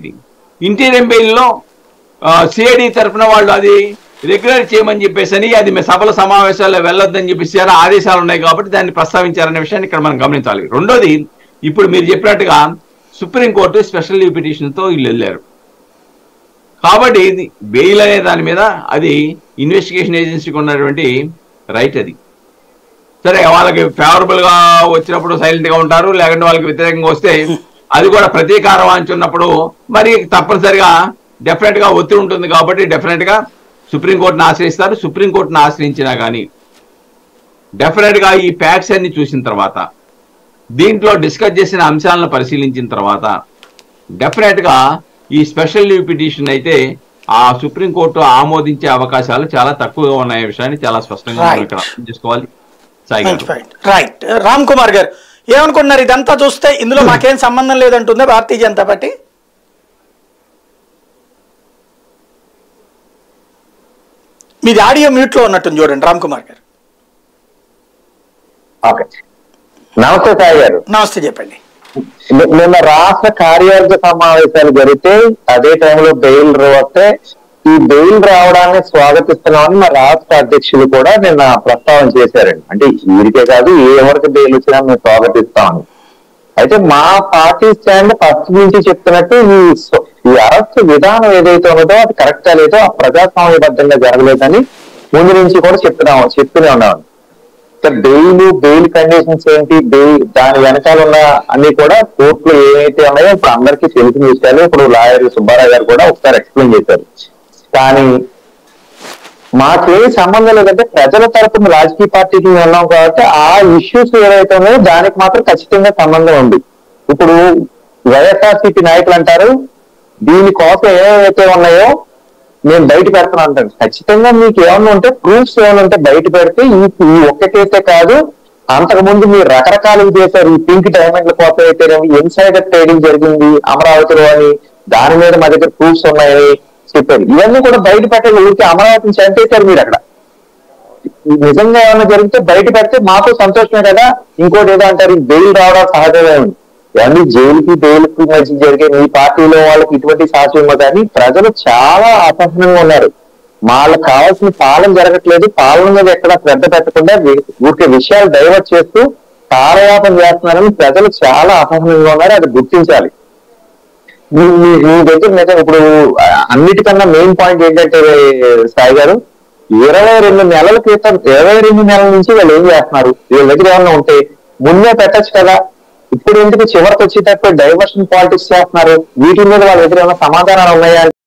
ఇది interim బెయిల్లో CID తరఫున వాళ్ళు అది రెగ్యులర్ చేయమని చెప్పేసి అని అది మీ సభల సమావేశాల్లో వెళ్ళొద్దని చెప్పేసి చాలా ఆదేశాలు ఉన్నాయి కాబట్టి దాన్ని ప్రస్తావించారనే విషయాన్ని ఇక్కడ మనం గమనించాలి రెండోది ఇప్పుడు మీరు చెప్పినట్టుగా సుప్రీంకోర్టు స్పెషల్ లీవ్ పిటిషన్తో వీళ్ళు వెళ్ళారు కాబట్టి ఇది బెయిల్ అనే దాని మీద అది ఇన్వెస్టిగేషన్ ఏజెన్సీకి ఉన్నటువంటి రైట్ అది సరే వాళ్ళకి ఫేవరబుల్ గా వచ్చినప్పుడు సైలెంట్ గా ఉంటారు లేకుంటే వాళ్ళకి వ్యతిరేకంగా వస్తే అది కూడా ప్రతీకార వాంచి ఉన్నప్పుడు మరి తప్పనిసరిగా డెఫినెట్ గా ఒత్తిడి ఉంటుంది కాబట్టి డెఫినెట్ గా సుప్రీంకోర్టును ఆశ్రయిస్తారు సుప్రీంకోర్టును ఆశ్రయించినా కానీ డెఫినెట్ గా ఈ ఫ్యాక్ట్స్ అన్ని చూసిన తర్వాత దీంట్లో డిస్కస్ చేసిన అంశాలను పరిశీలించిన తర్వాత డెఫినెట్ గా ఈ స్పెషల్ లీవ్ పిటిషన్ అయితే ఆ సుప్రీంకోర్టు ఆమోదించే అవకాశాలు చాలా తక్కువగా ఉన్నాయి విషయాన్ని చాలా స్పష్టంగా మనం Right. ఇక్కడ అర్థం చేసుకోవాలి సాయి మంచి గారు పాయింట్ రైట్ రామ్ కుమార్ గారు ఏమనుకుంటున్నారు ఇదంతా చూస్తే ఇందులో మాకేం సంబంధం లేదంటుందా భారతీయ జనతా పార్టీ మీది ఆడియో మ్యూట్ లో ఉన్నట్టుంది చూడండి రామ్ కుమార్ గారు ఓకే నమస్తే సాయి గారు నమస్తే చెప్పండి ని- నిన్న రాష్ట్ర కార్యవర్గ సమావేశాలు జరిగితే అదే టైంలో బెయిల్ వస్తే ఈ బెయిల్ రావడాన్ని స్వాగతిస్తున్నామని మా రాష్ట్ర అధ్యక్షులు కూడా నిన్న ప్రస్తావన చేశారండి అంటే వీరికే కాదు ఏ ఎవరికి బెయిల్ వచ్చినా మేము స్వాగతిస్తామని అయితే మా పార్టీ స్టాండ్ ఫస్ట్ నుంచి చెప్తున్నట్టు ఈ స్వ- ఈ అరెస్ట్ విధానం ఏదైతే ఉన్నదో అది కరెక్ట్ లేదో ఆ ప్రజాస్వామ్యబద్ధంగా జరగలేదని ముందు నుంచి కూడా చెప్తున్నాం చెప్తూనే ఉన్నాం సార్ బెయిల్ బెయిల్ కండిషన్స్ ఏంటి బెయిల్ దాని వెనకాల ఉన్న అన్ని కూడా కోర్టులో ఏవైతే ఉన్నాయో ఇప్పుడు అందరికీ తెలిసిన విషయాలు ఇప్పుడు లాయర్ సుబ్బారావు గారు కూడా ఒకసారి ఎక్స్ప్లెయిన్ చేశారు కానీ మాకేం సంబంధం లేదంటే ప్రజల తరపున రాజకీయ పార్టీకి ఉన్నాం కాబట్టి ఆ ఇష్యూస్ ఏవైతే ఉన్నాయో దానికి మాత్రం ఖచ్చితంగా సంబంధం ఉంది ఇప్పుడు వైఎస్ఆర్సీపీ నాయకులు అంటారు దీనికోసం ఏవైతే ఉన్నాయో నేను బయట పెడతాను అంటాను ఖచ్చితంగా మీకు ఏమన్నా ఉంటే ప్రూఫ్స్ ఏమైనా ఉంటే బయట పెడితే ఈ ఈ ఒక్క కేసే కాదు అంతకు ముందు మీరు రకరకాలుగా చేశారు ఈ పింక్ డైమండ్ల కోసం అయితే ఇన్సైడర్ ట్రేడింగ్ జరిగింది అమరావతిలో అని దాని మీద మా దగ్గర ప్రూఫ్స్ ఉన్నాయని చెప్పారు ఇవన్నీ కూడా బయట పెట్టాలి ఊరికి అమరావతిని చంపేశారు మీరు అక్కడ నిజంగా ఏమైనా జరిగితే బయట పెడితే మాకు సంతోషమే కదా ఇంకోటి ఏదో అంటారు బెయిల్ రావడం సహజమే ఉంది ఇవన్నీ జైలుకి బెయిల్కి మధ్య జరిగే మీ పార్టీలో వాళ్ళకి ఇటువంటి సాధ్యం కానీ ప్రజలు చాలా అసహనంగా ఉన్నారు వాళ్ళకి కావాల్సిన పాలన జరగట్లేదు పాలన మీద ఎక్కడ శ్రద్ధ పెట్టకుండా వి- ఊరికే విషయాలు డైవర్ట్ చేస్తూ తారయాపం చేస్తున్నారని ప్రజలు చాలా అసహనంగా ఉన్నారు అది గుర్తించాలి మీ మీ- మీ దగ్గర నిజం ఇప్పుడు ఆ, అన్నిటికన్నా మెయిన్ పాయింట్ ఏంటంటే సాయి గారు ఇరవై రెండు నెలల క్రితం ఇరవై రెండు నెలల నుంచి వాళ్ళు ఏం చేస్తున్నారు వీళ్ళ దగ్గర ఏమన్నా ఉంటే ముందే పెట్టచ్చు కదా ఇప్పుడు ఎందుకు చివరికి వచ్చేటప్పుడు డైవర్షన్ పాలిటిక్స్ చేస్తున్నారు వీటి మీద వాళ్ళ దగ్గర ఏమైనా సమాధానాలు ఉన్నాయా